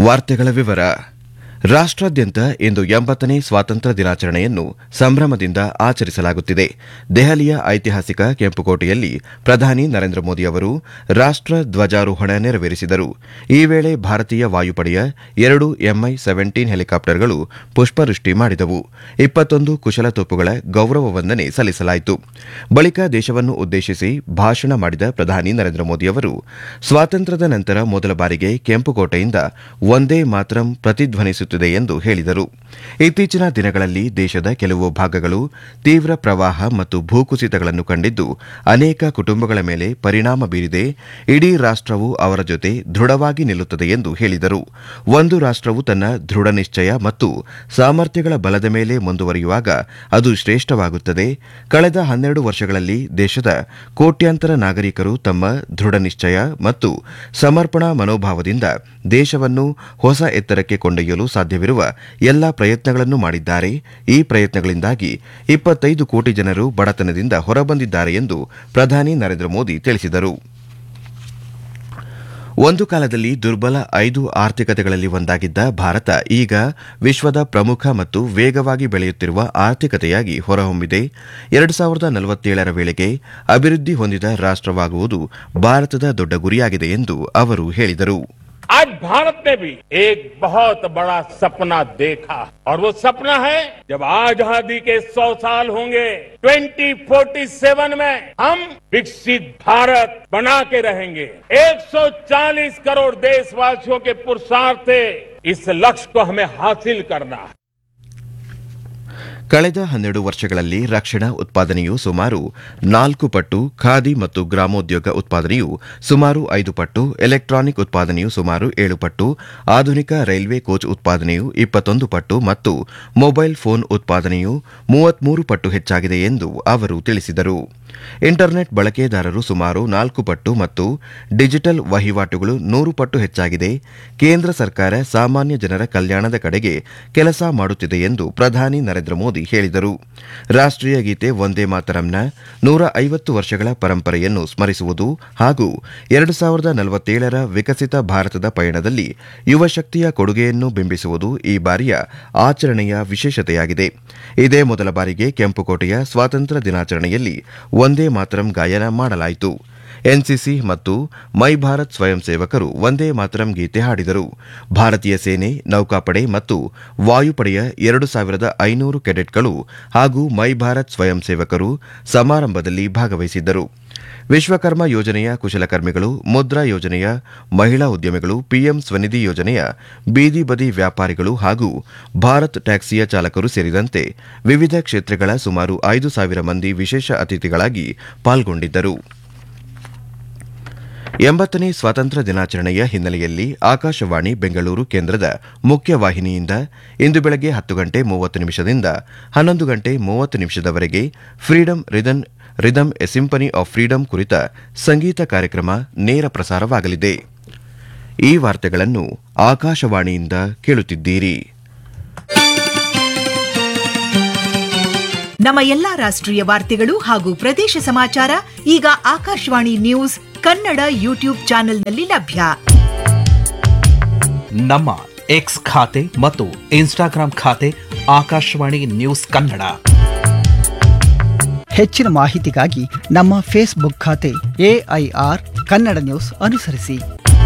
ವಾರ್ತೆಗಳ ವಿವರ ರಾಷ್ಟ್ರಾದ್ಯಂತ ಇಂದು ಎಂಬತ್ತನೇ ಸ್ವಾತಂತ್ರ್ಯ ದಿನಾಚರಣೆಯನ್ನು ಸಂಭ್ರಮದಿಂದ ಆಚರಿಸಲಾಗುತ್ತಿದೆ ದೆಹಲಿಯ ಐತಿಹಾಸಿಕ ಕೆಂಪುಕೋಟೆಯಲ್ಲಿ ಪ್ರಧಾನಿ ನರೇಂದ್ರ ಮೋದಿ ಅವರು ರಾಷ್ಟ್ರ ಧ್ವಜಾರೋಹಣ ನೆರವೇರಿಸಿದರು ಈ ವೇಳೆ ಭಾರತೀಯ ವಾಯುಪಡೆಯ ಎರಡು ಎಂಐ ಸೆವೆಂಟೀನ್ ಹೆಲಿಕಾಪ್ಟರ್ಗಳು ಪುಷ್ಪವೃಷ್ಟಿ ಮಾಡಿದವು ಇಪ್ಪತ್ತೊಂದು ಕುಶಲತೋಪುಗಳ ಗೌರವ ವಂದನೆ ಸಲ್ಲಿಸಲಾಯಿತು ಬಳಿಕ ದೇಶವನ್ನು ಉದ್ದೇಶಿಸಿ ಭಾಷಣ ಮಾಡಿದ ಪ್ರಧಾನಿ ನರೇಂದ್ರ ಮೋದಿ ಅವರು ಸ್ವಾತಂತ್ರ್ಯದ ನಂತರ ಮೊದಲ ಬಾರಿಗೆ ಕೆಂಪುಕೋಟೆಯಿಂದ ಒಂದೇ ಮಾತರಂ ಪ್ರತಿಧ್ವನಿಸುತ್ತಿದೆ ಎಂದು ಹೇಳಿದರು ಇತ್ತೀಚಿನ ದಿನಗಳಲ್ಲಿ ದೇಶದ ಕೆಲವು ಭಾಗಗಳು ತೀವ್ರ ಪ್ರವಾಹ ಮತ್ತು ಭೂಕುಸಿತಗಳನ್ನು ಕಂಡಿದ್ದು ಅನೇಕ ಕುಟುಂಬಗಳ ಮೇಲೆ ಪರಿಣಾಮ ಬೀರಿದೆ ಇಡೀ ರಾಷ್ಟವು ಅವರ ಜೊತೆ ದೃಢವಾಗಿ ನಿಲ್ಲುತ್ತದೆ ಎಂದು ಹೇಳಿದರು ಒಂದು ರಾಷ್ಟವು ತನ್ನ ದೃಢ ನಿಶ್ಚಯ ಮತ್ತು ಸಾಮರ್ಥ್ಯಗಳ ಬಲದ ಮೇಲೆ ಮುಂದುವರಿಯುವಾಗ ಅದು ಶ್ರೇಷ್ಠವಾಗುತ್ತದೆ ಕಳೆದ ಹನ್ನೆರಡು ವರ್ಷಗಳಲ್ಲಿ ದೇಶದ ಕೋಟ್ಯಾಂತರ ನಾಗರಿಕರು ತಮ್ಮ ದೃಢ ನಿಶ್ಚಯ ಮತ್ತು ಸಮರ್ಪಣಾ ಮನೋಭಾವದಿಂದ ದೇಶವನ್ನು ಹೊಸ ಎತ್ತರಕ್ಕೆ ಕೊಂಡೊಯ್ಯಲು ಸಾಧ್ಯವಿರುವ ಎಲ್ಲಾ ಪ್ರಯತ್ನಗಳನ್ನು ಮಾಡಿದ್ದಾರೆ ಈ ಪ್ರಯತ್ನಗಳಿಂದಾಗಿ ಇಪ್ಪತ್ತೈದು ಕೋಟಿ ಜನರು ಬಡತನದಿಂದ ಹೊರಬಂದಿದ್ದಾರೆ ಎಂದು ಪ್ರಧಾನಿ ನರೇಂದ್ರ ಮೋದಿ ತಿಳಿಸಿದರು ಒಂದು ಕಾಲದಲ್ಲಿ ದುರ್ಬಲ ಐದು ಆರ್ಥಿಕತೆಗಳಲ್ಲಿ ಒಂದಾಗಿದ್ದ ಭಾರತ ಈಗ ವಿಶ್ವದ ಪ್ರಮುಖ ಮತ್ತು ವೇಗವಾಗಿ ಬೆಳೆಯುತ್ತಿರುವ ಆರ್ಥಿಕತೆಯಾಗಿ ಹೊರಹೊಮ್ಮಿದೆ ಎರಡು ಸಾವಿರದ ನಲವತ್ತೇಳರ ವೇಳೆಗೆ ಅಭಿವೃದ್ಧಿ ಹೊಂದಿದ ರಾಷ್ಟವಾಗುವುದು ಭಾರತದ ದೊಡ್ಡ ಗುರಿಯಾಗಿದೆ ಎಂದು ಅವರು ಹೇಳಿದರು आज भारत ने भी एक बहुत बड़ा सपना देखा और वो सपना है जब आजादी के 100 साल होंगे 2047 में हम विकसित भारत बना के रहेंगे 140 करोड़ देशवासियों के पुरुषार्थ से इस लक्ष्य को हमें हासिल करना है ಕಳೆದ ಹನ್ನೆರಡು ವರ್ಷಗಳಲ್ಲಿ ರಕ್ಷಣಾ ಉತ್ಪಾದನೆಯು ಸುಮಾರು ನಾಲ್ಕು ಪಟ್ಟು ಖಾದಿ ಮತ್ತು ಗ್ರಾಮೋದ್ಯೋಗ ಉತ್ಪಾದನೆಯು ಸುಮಾರು ಐದು ಪಟ್ಟು ಎಲೆಕ್ಟ್ರಾನಿಕ್ ಉತ್ಪಾದನೆಯು ಸುಮಾರು ಏಳು ಪಟ್ಟು ಆಧುನಿಕ ರೈಲ್ವೆ ಕೋಚ್ ಉತ್ಪಾದನೆಯು ಇಪ್ಪತ್ತೊಂದು ಪಟ್ಟು ಮತ್ತು ಮೊಬೈಲ್ ಫೋನ್ ಉತ್ಪಾದನೆಯು ಮೂವತ್ಮೂರು ಪಟ್ಟು ಹೆಚ್ಚಾಗಿದೆ ಎಂದು ಅವರು ತಿಳಿಸಿದರು ಇಂಟರ್ನೆಟ್ ಬಳಕೆದಾರರು ಸುಮಾರು ನಾಲ್ಕು ಪಟ್ಟು ಮತ್ತು ಡಿಜಿಟಲ್ ವಹಿವಾಟುಗಳು ನೂರು ಪಟ್ಟು ಹೆಚ್ಚಾಗಿದೆ ಕೇಂದ್ರ ಸರ್ಕಾರ ಸಾಮಾನ್ಯ ಜನರ ಕಲ್ಯಾಣದ ಕಡೆಗೆ ಕೆಲಸ ಮಾಡುತ್ತಿದೆ ಎಂದು ಪ್ರಧಾನಿ ನರೇಂದ್ರ ಮೋದಿ ಹೇಳಿದರು ರಾಷ್ಟೀಯ ಗೀತೆ ವಂದೇ ಮಾತರಂನ ನೂರ ಐವತ್ತು ವರ್ಷಗಳ ಪರಂಪರೆಯನ್ನು ಸ್ಮರಿಸುವುದು ಹಾಗೂ ಎರಡು ಸಾವಿರದ ನಲವತ್ತೇಳರ ವಿಕಸಿತ ಭಾರತದ ಪಯಣದಲ್ಲಿ ಯುವ ಶಕ್ತಿಯ ಕೊಡುಗೆಯನ್ನು ಬಿಂಬಿಸುವುದು ಈ ಬಾರಿಯ ಆಚರಣೆಯ ವಿಶೇಷತೆಯಾಗಿದೆ ಇದೇ ಮೊದಲ ಬಾರಿಗೆ ಕೆಂಪುಕೋಟೆಯ ಸ್ವಾತಂತ್ರ್ಯ ದಿನಾಚರಣೆಯಲ್ಲಿ ಒಂದೇ ಮಾತರಂ ಗಾಯನ ಮಾಡಲಾಯಿತು ಎನ್ಸಿಸಿ ಮತ್ತು ಮೈ ಭಾರತ್ ಸ್ವಯಂ ಸೇವಕರು ಒಂದೇ ಮಾತರಂ ಗೀತೆ ಹಾಡಿದರು ಭಾರತೀಯ ಸೇನೆ ನೌಕಾಪಡೆ ಮತ್ತು ವಾಯುಪಡೆಯ ಎರಡು ಸಾವಿರದ ಐನೂರು ಕೆಡೆಟ್ಗಳು ಹಾಗೂ ಮೈ ಭಾರತ್ ಸ್ವಯಂ ಸೇವಕರು ಸಮಾರಂಭದಲ್ಲಿ ಭಾಗವಹಿಸಿದ್ದರು ವಿಶ್ವಕರ್ಮ ಯೋಜನೆಯ ಕುಶಲಕರ್ಮಿಗಳು ಮುದ್ರಾ ಯೋಜನೆಯ ಮಹಿಳಾ ಉದ್ಯಮಿಗಳು ಪಿಎಂ ಸ್ವನಿಧಿ ಯೋಜನೆಯ ಬೀದಿ ಬದಿ ವ್ಯಾಪಾರಿಗಳು ಹಾಗೂ ಭಾರತ್ ಟ್ಯಾಕ್ಸಿಯ ಚಾಲಕರು ಸೇರಿದಂತೆ ವಿವಿಧ ಕ್ಷೇತ್ರಗಳ ಸುಮಾರು ಐದು ಸಾವಿರ ಮಂದಿ ವಿಶೇಷ ಅತಿಥಿಗಳಾಗಿ ಪಾಲ್ಗೊಂಡಿದ್ದರು ಎಂಬತ್ತನೇ ಸ್ವಾತಂತ್ರ್ಯ ದಿನಾಚರಣೆಯ ಹಿನ್ನೆಲೆಯಲ್ಲಿ ಆಕಾಶವಾಣಿ ಬೆಂಗಳೂರು ಕೇಂದ್ರದ ಮುಖ್ಯವಾಹಿನಿಯಿಂದ ಇಂದು ಬೆಳಗ್ಗೆ ಹತ್ತು ಗಂಟೆ ಮೂವತ್ತು ನಿಮಿಷದಿಂದ ಹನ್ನೊಂದು ಗಂಟೆ ಮೂವತ್ತು ನಿಮಿಷದವರೆಗೆ freedom rhythm rhythm a symphony of freedom ಕುರಿತ ಸಂಗೀತ ಕಾರ್ಯಕ್ರಮ ನೇರ ಪ್ರಸಾರವಾಗಲಿದೆ ಈ ವಾರ್ತೆಗಳನ್ನು ಆಕಾಶವಾಣಿಯಿಂದ ಕೇಳುತ್ತಿದ್ದೀರಿ ನಮ್ಮ ಎಲ್ಲಾ ರಾಷ್ಟ್ರೀಯ ವಾರ್ತೆಗಳು ಹಾಗೂ ಪ್ರದೇಶ ಸಮಾಚಾರ ಈಗ ಆಕಾಶವಾಣಿ ನ್ಯೂಸ್ ಕನ್ನಡ ಯೂಟ್ಯೂಬ್ ಚಾನೆಲ್ನಲ್ಲಿ ಲಭ್ಯ ನಮ್ಮ ಎಕ್ಸ್ ಖಾತೆ ಮತ್ತು ಇನ್ಸ್ಟಾಗ್ರಾಂ ಖಾತೆ ಆಕಾಶವಾಣಿ ನ್ಯೂಸ್ ಕನ್ನಡ ಹೆಚ್ಚಿನ ಮಾಹಿತಿಗಾಗಿ ನಮ್ಮ ಫೇಸ್ಬುಕ್ ಖಾತೆ ಎಐಆರ್ ಕನ್ನಡ ನ್ಯೂಸ್ ಅನುಸರಿಸಿ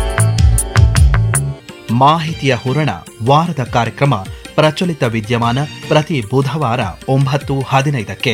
ಮಾಹಿತಿಯ ಹೂರಣ ವಾರದ ಕಾರ್ಯಕ್ರಮ ಪ್ರಚಲಿತ ವಿದ್ಯಮಾನ ಪ್ರತಿ ಬುಧವಾರ ಒಂಬತ್ತು ಹದಿನೈದಕ್ಕೆ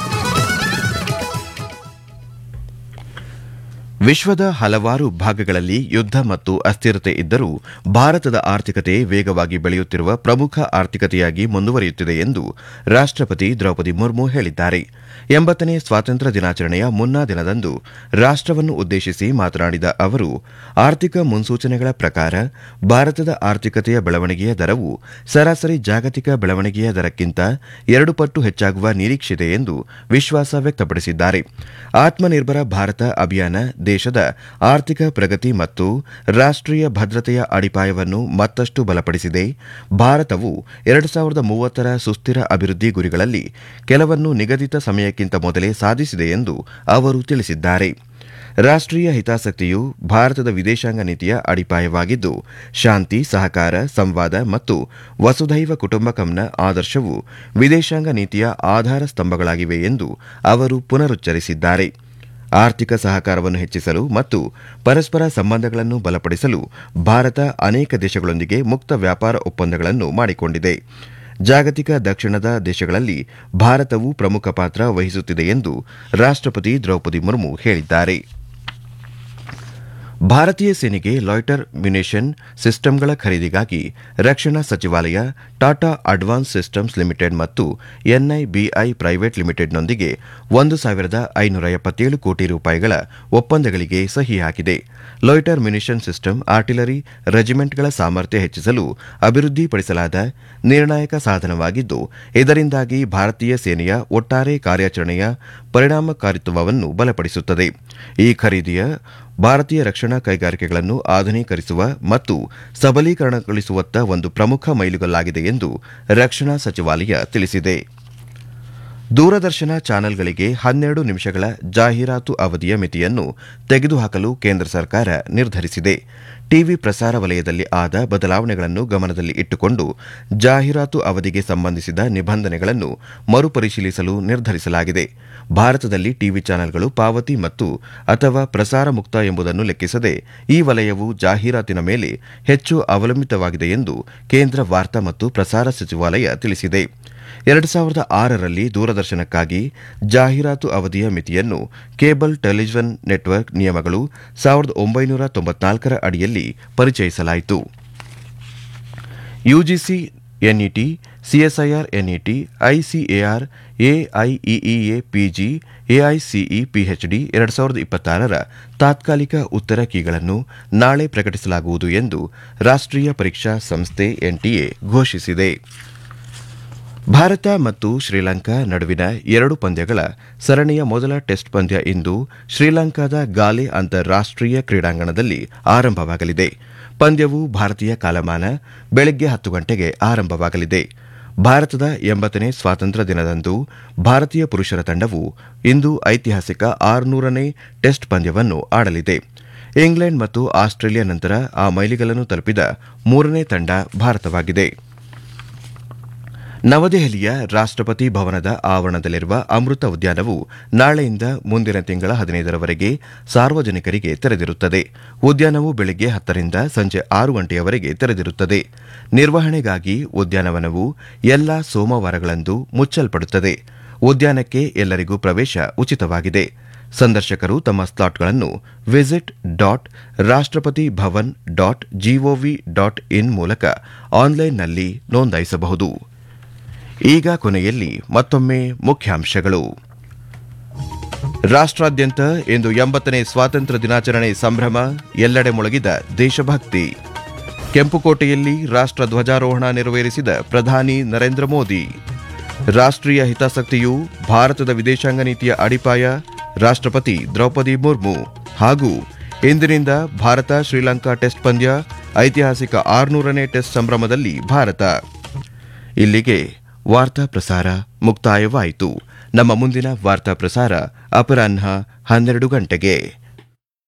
ವಿಶ್ವದ ಹಲವಾರು ಭಾಗಗಳಲ್ಲಿ ಯುದ್ಧ ಮತ್ತು ಅಸ್ಥಿರತೆ ಇದ್ದರೂ ಭಾರತದ ಆರ್ಥಿಕತೆ ವೇಗವಾಗಿ ಬೆಳೆಯುತ್ತಿರುವ ಪ್ರಮುಖ ಆರ್ಥಿಕತೆಯಾಗಿ ಮುಂದುವರಿಯುತ್ತಿದೆ ಎಂದು ರಾಷ್ಟಪತಿ ದ್ರೌಪದಿ ಮುರ್ಮು ಹೇಳಿದ್ದಾರೆ ಎಂಬತ್ತನೇ ಸ್ವಾತಂತ್ರ್ಯ ದಿನಾಚರಣೆಯ ಮುನ್ನಾ ದಿನದಂದು ರಾಷ್ಟವನ್ನು ಉದ್ದೇಶಿಸಿ ಮಾತನಾಡಿದ ಅವರು ಆರ್ಥಿಕ ಮುನ್ಸೂಚನೆಗಳ ಪ್ರಕಾರ ಭಾರತದ ಆರ್ಥಿಕತೆಯ ಬೆಳವಣಿಗೆಯ ದರವು ಸರಾಸರಿ ಜಾಗತಿಕ ಬೆಳವಣಿಗೆಯ ದರಕ್ಕಿಂತ ಎರಡು ಪಟ್ಟು ಹೆಚ್ಚಾಗುವ ನಿರೀಕ್ಷೆಯಿದೆ ಎಂದು ವಿಶ್ವಾಸ ವ್ಯಕ್ತಪಡಿಸಿದ್ದಾರೆ ಆತ್ಮನಿರ್ಭರ ಭಾರತ ಅಭಿಯಾನ ದೇಶದ ಆರ್ಥಿಕ ಪ್ರಗತಿ ಮತ್ತು ರಾಷ್ಟೀಯ ಭದ್ರತೆಯ ಅಡಿಪಾಯವನ್ನು ಮತ್ತಷ್ಟು ಬಲಪಡಿಸಿದೆ ಭಾರತವು ಎರಡು ಸಾವಿರದ ಮೂವತ್ತರ ಸುಸ್ಥಿರ ಅಭಿವೃದ್ಧಿ ಗುರಿಗಳಲ್ಲಿ ಕೆಲವನ್ನು ನಿಗದಿತ ಸಮಯಕ್ಕಿಂತ ಮೊದಲೇ ಸಾಧಿಸಿದೆ ಎಂದು ಅವರು ತಿಳಿಸಿದ್ದಾರೆ ರಾಷ್ಟ್ರೀಯ ಹಿತಾಸಕ್ತಿಯು ಭಾರತದ ವಿದೇಶಾಂಗ ನೀತಿಯ ಅಡಿಪಾಯವಾಗಿದ್ದು ಶಾಂತಿ ಸಹಕಾರ ಸಂವಾದ ಮತ್ತು ವಸುಧೈವ ಕುಟುಂಬಕಂನ ಆದರ್ಶವು ವಿದೇಶಾಂಗ ನೀತಿಯ ಆಧಾರ ಸ್ತಂಭಗಳಾಗಿವೆ ಎಂದು ಅವರು ಪುನರುಚ್ಚರಿಸಿದ್ದಾರೆ ಆರ್ಥಿಕ ಸಹಕಾರವನ್ನು ಹೆಚ್ಚಿಸಲು ಮತ್ತು ಪರಸ್ಪರ ಸಂಬಂಧಗಳನ್ನು ಬಲಪಡಿಸಲು ಭಾರತ ಅನೇಕ ದೇಶಗಳೊಂದಿಗೆ ಮುಕ್ತ ವ್ಯಾಪಾರ ಒಪ್ಪಂದಗಳನ್ನು ಮಾಡಿಕೊಂಡಿದೆ ಜಾಗತಿಕ ದಕ್ಷಿಣದ ದೇಶಗಳಲ್ಲಿ ಭಾರತವು ಪ್ರಮುಖ ಪಾತ್ರ ವಹಿಸುತ್ತಿದೆ ಎಂದು ರಾಷ್ಟ್ರಪತಿ ದ್ರೌಪದಿ ಮುರ್ಮು ಹೇಳಿದ್ದಾರೆ ಭಾರತೀಯ ಸೇನೆಗೆ ಲಾಯ್ಟರ್ ಮ್ಯುನೇಷನ್ ಸಿಸ್ಟಂಗಳ ಖರೀದಿಗಾಗಿ ರಕ್ಷಣಾ ಸಚಿವಾಲಯ ಟಾಟಾ ಅಡ್ವಾನ್ಸ್ ಸಿಸ್ಟಮ್ಸ್ ಲಿಮಿಟೆಡ್ ಮತ್ತು ಎನ್ಐಬಿಐ ಪ್ರೈವೇಟ್ ಲಿಮಿಟೆಡ್ನೊಂದಿಗೆ ಒಂದು ಸಾವಿರದ ಐನೂರ ಎಪ್ಪತ್ತೇಳು ಕೋಟಿ ರೂಪಾಯಿಗಳ ಒಪ್ಪಂದಗಳಿಗೆ ಸಹಿ ಹಾಕಿದೆ ಲಾಯ್ಟರ್ ಮ್ಯುನಿಷನ್ ಸಿಸ್ಟಮ್ ಆರ್ಟಿಲರಿ ರೆಜಿಮೆಂಟ್ಗಳ ಸಾಮರ್ಥ್ಯ ಹೆಚ್ಚಿಸಲು ಅಭಿವೃದ್ಧಿಪಡಿಸಲಾದ ನಿರ್ಣಾಯಕ ಸಾಧನವಾಗಿದ್ದು ಇದರಿಂದಾಗಿ ಭಾರತೀಯ ಸೇನೆಯ ಒಟ್ಟಾರೆ ಕಾರ್ಯಾಚರಣೆಯ ಪರಿಣಾಮಕಾರಿತ್ವವನ್ನು ಬಲಪಡಿಸುತ್ತದೆ ಈ ಖರೀದಿಯ ಭಾರತೀಯ ರಕ್ಷಣಾ ಕೈಗಾರಿಕೆಗಳನ್ನು ಆಧುನೀಕರಿಸುವ ಮತ್ತು ಸಬಲೀಕರಣಗೊಳಿಸುವತ್ತ ಒಂದು ಪ್ರಮುಖ ಮೈಲುಗಲ್ಲಾಗಿದೆ ಎಂದು ರಕ್ಷಣಾ ಸಚಿವಾಲಯ ತಿಳಿಸಿದೆ ದೂರದರ್ಶನ ಚಾನೆಲ್ಗಳಿಗೆ ಹನ್ನೆರಡು ನಿಮಿಷಗಳ ಜಾಹೀರಾತು ಅವಧಿಯ ಮಿತಿಯನ್ನು ತೆಗೆದುಹಾಕಲು ಕೇಂದ್ರ ಸರ್ಕಾರ ನಿರ್ಧರಿಸಿದೆ ಟಿವಿ ಪ್ರಸಾರ ವಲಯದಲ್ಲಿ ಆದ ಬದಲಾವಣೆಗಳನ್ನು ಗಮನದಲ್ಲಿ ಇಟ್ಟುಕೊಂಡು ಜಾಹೀರಾತು ಅವಧಿಗೆ ಸಂಬಂಧಿಸಿದ ನಿಬಂಧನೆಗಳನ್ನು ಮರುಪರಿಶೀಲಿಸಲು ನಿರ್ಧರಿಸಲಾಗಿದೆ ಭಾರತದಲ್ಲಿ ಟಿವಿ ಚಾನೆಲ್ಗಳು ಪಾವತಿ ಮತ್ತು ಅಥವಾ ಪ್ರಸಾರ ಮುಕ್ತ ಎಂಬುದನ್ನು ಲೆಕ್ಕಿಸದೆ ಈ ವಲಯವು ಜಾಹೀರಾತಿನ ಮೇಲೆ ಹೆಚ್ಚು ಅವಲಂಬಿತವಾಗಿದೆ ಎಂದು ಕೇಂದ್ರ ವಾರ್ತಾ ಮತ್ತು ಪ್ರಸಾರ ಸಚಿವಾಲಯ ತಿಳಿಸಿದೆ ಎರಡು ಸಾವಿರದ ಆರರಲ್ಲಿ ದೂರದರ್ಶನಕ್ಕಾಗಿ ಜಾಹೀರಾತು ಅವಧಿಯ ಮಿತಿಯನ್ನು ಕೇಬಲ್ ಟೆಲಿವಿಷನ್ ನೆಟ್ವರ್ಕ್ ನಿಯಮಗಳು ಸಾವಿರದ ಒಂಬೈನೂರ ತೊಂಬತ್ನಾಲ್ಕರ ಅಡಿಯಲ್ಲಿ ಪರಿಚಯಿಸಲಾಯಿತು UGC NET CSIR NET ICAR AIEEA PG AICE PhD ಎರಡು ಸಾವಿರದ ಇಪ್ಪತ್ತಾರರ ತಾತ್ಕಾಲಿಕ ಉತ್ತರ ಕೀಗಳನ್ನು ನಾಳೆ ಪ್ರಕಟಿಸಲಾಗುವುದು ಎಂದು ರಾಷ್ಟ್ರೀಯ ಪರೀಕ್ಷಾ ಸಂಸ್ಥೆ ಎನ್ಟಿಎ ಘೋಷಿಸಿದೆ ಭಾರತ ಮತ್ತು ಶ್ರೀಲಂಕಾ ನಡುವಿನ ಎರಡು ಪಂದ್ಯಗಳ ಸರಣಿಯ ಮೊದಲ ಟೆಸ್ಟ್ ಪಂದ್ಯ ಇಂದು ಶ್ರೀಲಂಕಾದ ಗಾಲೆ ಅಂತಾರಾಷ್ಟೀಯ ಕ್ರೀಡಾಂಗಣದಲ್ಲಿ ಆರಂಭವಾಗಲಿದೆ ಪಂದ್ಯವು ಭಾರತೀಯ ಕಾಲಮಾನ ಬೆಳಗ್ಗೆ ಹತ್ತು ಗಂಟೆಗೆ ಆರಂಭವಾಗಲಿದೆ ಭಾರತದ ಎಂಬತ್ತನೇ ಸ್ವಾತಂತ್ರ್ಯ ದಿನದಂದು ಭಾರತೀಯ ಪುರುಷರ ತಂಡವು ಇಂದು ಐತಿಹಾಸಿಕ ಆರುನೂರನೇ ಟೆಸ್ಟ್ ಪಂದ್ಯವನ್ನು ಆಡಲಿದೆ ಇಂಗ್ಲೆಂಡ್ ಮತ್ತು ಆಸ್ಟ್ರೇಲಿಯಾ ನಂತರ ಆ ಮೈಲಿಗಲ್ಲನ್ನು ತಲುಪಿದ ಮೂರನೇ ತಂಡ ಭಾರತವಾಗಿದೆ ನವದೆಹಲಿಯ ರಾಷ್ಟ್ರಪತಿ ಭವನದ ಆವರಣದಲ್ಲಿರುವ ಅಮೃತ ಉದ್ಯಾನವು ನಾಳೆಯಿಂದ ಮುಂದಿನ ತಿಂಗಳ ಹದಿನೈದರವರೆಗೆ ಸಾರ್ವಜನಿಕರಿಗೆ ತೆರೆದಿರುತ್ತದೆ ಉದ್ಯಾನವು ಬೆಳಗ್ಗೆ ಹತ್ತರಿಂದ ಸಂಜೆ ಆರು ಗಂಟೆಯವರೆಗೆ ತೆರೆದಿರುತ್ತದೆ ನಿರ್ವಹಣೆಗಾಗಿ ಉದ್ಯಾನವನವು ಎಲ್ಲಾ ಸೋಮವಾರಗಳಂದು ಮುಚ್ಚಲ್ಪಡುತ್ತದೆ ಉದ್ಯಾನಕ್ಕೆ ಎಲ್ಲರಿಗೂ ಪ್ರವೇಶ ಉಚಿತವಾಗಿದೆ ಸಂದರ್ಶಕರು ತಮ್ಮ ಸ್ಲಾಟ್ಗಳನ್ನು visit dot Rashtrapati Bhavan dot gov dot in ಮೂಲಕ ಆನ್ಲೈನ್ನಲ್ಲಿ ನೋಂದಾಯಿಸಬಹುದು ಈಗ ಕೊನೆಯಲ್ಲಿ ಮತ್ತೊಮ್ಮೆ ಮುಖ್ಯಾಂಶಗಳು ರಾಷ್ಟ್ರಾದ್ಯಂತ ಇಂದು ಎಂಬತ್ತನೇ ಸ್ವಾತಂತ್ರ್ಯ ದಿನಾಚರಣೆ ಸಂಭ್ರಮ ಎಲ್ಲೆಡೆ ಮೊಳಗಿದ ದೇಶಭಕ್ತಿ ಕೆಂಪುಕೋಟೆಯಲ್ಲಿ ರಾಷ್ಟ್ರ ಧ್ವಜಾರೋಹಣ ನೆರವೇರಿಸಿದ ಪ್ರಧಾನಿ ನರೇಂದ್ರ ಮೋದಿ ರಾಷ್ಟ್ರೀಯ ಹಿತಾಸಕ್ತಿಯು ಭಾರತದ ವಿದೇಶಾಂಗ ನೀತಿಯ ಅಡಿಪಾಯ ರಾಷ್ಟ್ರಪತಿ ದ್ರೌಪದಿ ಮುರ್ಮು ಹಾಗೂ ಇಂದಿನಿಂದ ಭಾರತ ಶ್ರೀಲಂಕಾ ಟೆಸ್ಟ್ ಪಂದ್ಯ ಐತಿಹಾಸಿಕ ಆರುನೂರನೇ ಟೆಸ್ಟ್ ಸಂಭ್ರಮದಲ್ಲಿ ಭಾರತ ಇಲ್ಲಿಗೆ ವಾರ್ತಾ ಪ್ರಸಾರ ಮುಕ್ತಾಯವಾಯಿತು ನಮ್ಮ ಮುಂದಿನ ವಾರ್ತಾ ಪ್ರಸಾರ ಅಪರಾಹ್ನ ಹನ್ನೆರಡು ಗಂಟೆಗೆ